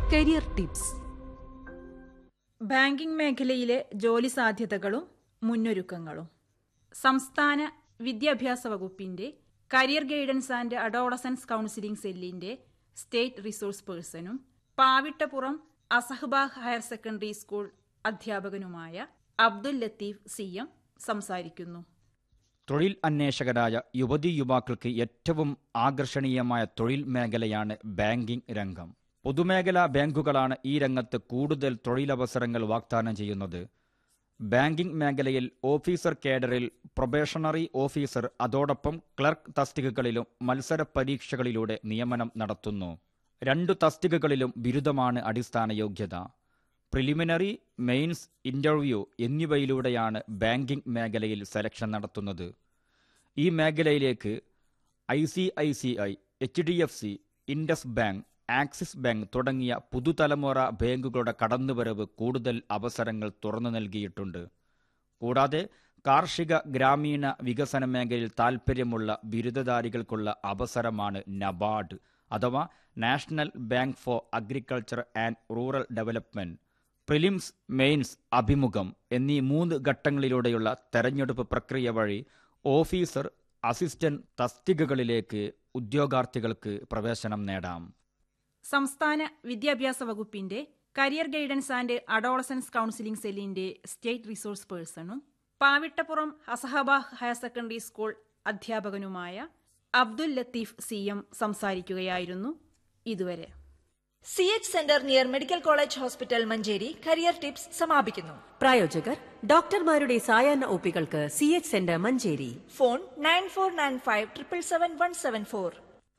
career tips banking മേഖലയിലെ ജോലി സാധ്യതകളും മുന്നൊരുക്കങ്ങളും സംസ്ഥാന വിദ്യാഭ്യാസ വകുപ്പിന്റെ career guidance and adolescence counselling സെല്ലിന്റെ സ്റ്റേറ്റ് റിസോഴ്സ് പേഴ്സണും Pavittappuram Assabah higher secondary school അധ്യാപകനുമായ അബ്ദുൽ ലത്തീഫ് സി എം സംസാരിക്കുന്നു തൊഴിൽ അന്വേഷകരായ യുവതീ യുവാക്കൾക്ക് ഏറ്റവും ആകർഷണീയമായ തൊഴിൽ മേഖലയാണ് ബാങ്കിംഗ് രംഗം പൊതുമേഖലാ ബാങ്കുകളാണ് ഈ രംഗത്ത് കൂടുതൽ തൊഴിലവസരങ്ങൾ വാഗ്ദാനം ചെയ്യുന്നത് ബാങ്കിംഗ് മേഖലയിൽ ഓഫീസർ കേഡറിൽ പ്രൊബേഷണറി ഓഫീസർ അതോടൊപ്പം ക്ലർക്ക് തസ്തികകളിലും മത്സര പരീക്ഷകളിലൂടെ നിയമനം നടത്തുന്നു രണ്ടു തസ്തികകളിലും ബിരുദമാണ് അടിസ്ഥാന യോഗ്യത പ്രിലിമിനറി മെയിൻസ് ഇന്റർവ്യൂ എന്നിവയിലൂടെയാണ് ബാങ്കിംഗ് മേഖലയിൽ സെലക്ഷൻ നടത്തുന്നത് ഈ മേഖലയിലേക്ക് I C I C I H D F C Indus bank Axis bank തുടങ്ങിയ പുതുതലമുറ ബാങ്കുകളുടെ കടന്നുവരവ് കൂടുതൽ അവസരങ്ങൾ തുറന്നു നൽകിയിട്ടുണ്ട് കൂടാതെ കാർഷിക ഗ്രാമീണ വികസന മേഖലയിൽ താൽപ്പര്യമുള്ള ബിരുദധാരികൾക്കുള്ള അവസരമാണ് നബാർഡ് അഥവാ national bank for agriculture and rural development prelims mains അഭിമുഖം എന്നീ മൂന്ന് ഘട്ടങ്ങളിലൂടെയുള്ള തെരഞ്ഞെടുപ്പ് പ്രക്രിയ വഴി ഓഫീസർ അസിസ്റ്റന്റ് തസ്തികകളിലേക്ക് ഉദ്യോഗാർത്ഥികൾക്ക് പ്രവേശനം നേടാം സംസ്ഥാന വിദ്യാഭ്യാസ വകുപ്പിന്റെ career guidance and adolescence counselling സെല്ലിന്റെ സ്റ്റേറ്റ് റിസോഴ്സ് പേഴ്സണും Pavittappuram Assabah higher secondary school അധ്യാപകനുമായ അബ്ദുൽ ലത്തീഫ് സി എം സംസാരിക്കുകയായിരുന്നു ഇതുവരെ C H centre near medical college hospital Manjeri career tips സമാപിക്കുന്നു പ്രായോജകർ ഡോക്ടർമാരുടെ സായാഹ്ന ഒപ്പികൾക്ക് C H centre Manjeri phone nine four nine five triple seven one seven four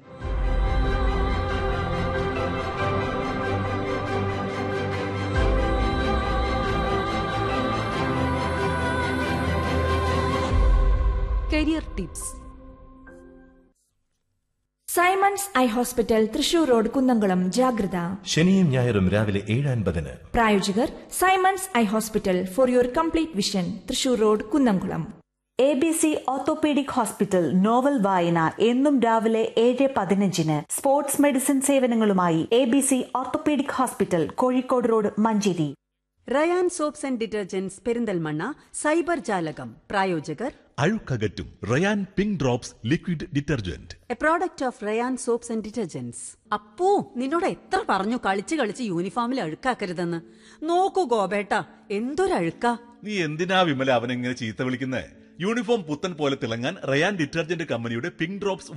career tips Simons eye hospital Thrissur road Kunnamkulam ജാഗ്രത ശനിയും ഞായറും രാവിലെ ഏഴ് അൻപതിന് പ്രായോജകർ Symons eye hospital for your complete vision Thrissur road Kunnamkulam A B C orthopaedic hospital novel വായന എന്നും രാവിലെ ഏഴ് പതിനഞ്ചിന് സ്പോർട്സ് മെഡിസിൻ സേവനങ്ങളുമായി A B C orthopaedic hospital Kozhikode road Manjeri Rayan soaps and detergents Perinthalmanna cyber ജാലകം പ്രായോജകർ അഴുക്കകറ്റും Rayan pink drops liquid detergent a product of Rayan soaps and detergents Appu നിന്നോട് എത്ര പറഞ്ഞു കളിച്ച് കളിച്ച് യൂണിഫോമിൽ അഴുക്കാക്കരുതെന്ന് നോക്കൂ ഗോപേട്ട എന്തൊരഴുക്കാ നീ എന്തിനാ വിമല അവനെങ്ങനെ ചീത്ത വിളിക്കുന്നേ യൂണിഫോം പുത്തൻ പോലെ തിളങ്ങാൻ റയാൻ ഡിറ്റർജന്റ് കമ്പനിയുടെ പിങ്ക് ഡ്രോപ്സ്